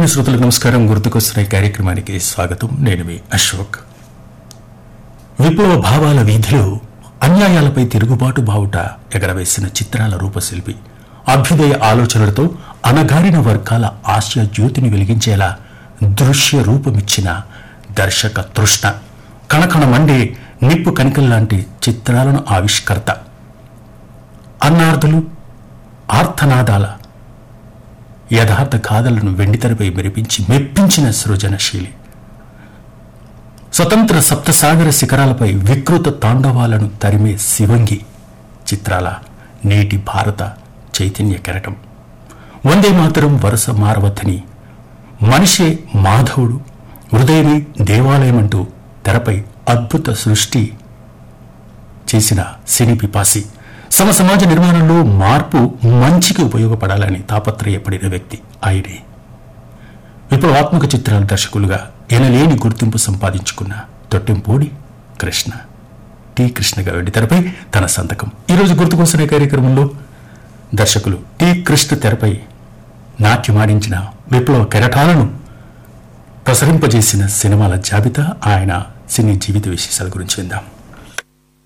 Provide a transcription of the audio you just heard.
ప్రియమైన శ్రోతలకు నమస్కారం గుర్తుకొస్తున్న ఈ కార్యక్రమానికి స్వాగతం నేను మీ అశోక్ విప్లవ భావాల వీధిలో అన్యాయాలపై తిరుగుబాటు బావుట ఎగరవేసిన చిత్రాల రూపశిల్పి అభ్యుదయ ఆలోచనలతో అణగారిన వర్గాల ఆశయ జ్యోతిని వెలిగించేలా దృశ్య రూపమిచ్చిన దర్శక తృష్ణ కణకణ మండే నిప్పు కనికల్లాంటి చిత్రాలను ఆవిష్కర్త అన్నార్థులు ఆర్తనాదాల యథార్థ గాథలను వెండితెరపై మెరిపించి మెప్పించిన సృజనశీలి స్వతంత్ర సప్తసాగర శిఖరాలపై వికృత తాండవాలను తరిమే శివంగి చిత్రాల నేటి భారత చైతన్య కెరటం వందే మాతరం వరుస మారవద్దని మనిషే మాధవుడు హృదయమే దేవాలయం అంటూ తెరపై అద్భుత సృష్టి చేసిన సినీ పిపాసి సమ సమాజ నిర్మాణంలో మార్పు మంచికి ఉపయోగపడాలని తాపత్రయపడిన వ్యక్తి ఆయనే విప్లవాత్మక చిత్రాల దర్శకులుగా ఎనలేని గుర్తింపు సంపాదించుకున్న తొట్టెంపూడి కృష్ణ టి కృష్ణగా వెండి తెరపై తన సంతకం ఈరోజు గుర్తుకొస్తున్న కార్యక్రమంలో దర్శకులు టి కృష్ణ తెరపై నాట్యమాడించిన విప్లవ కెరటాలను ప్రసరింపజేసిన సినిమాల జాబితా ఆయన సినీ జీవిత విశేషాల గురించి విందాం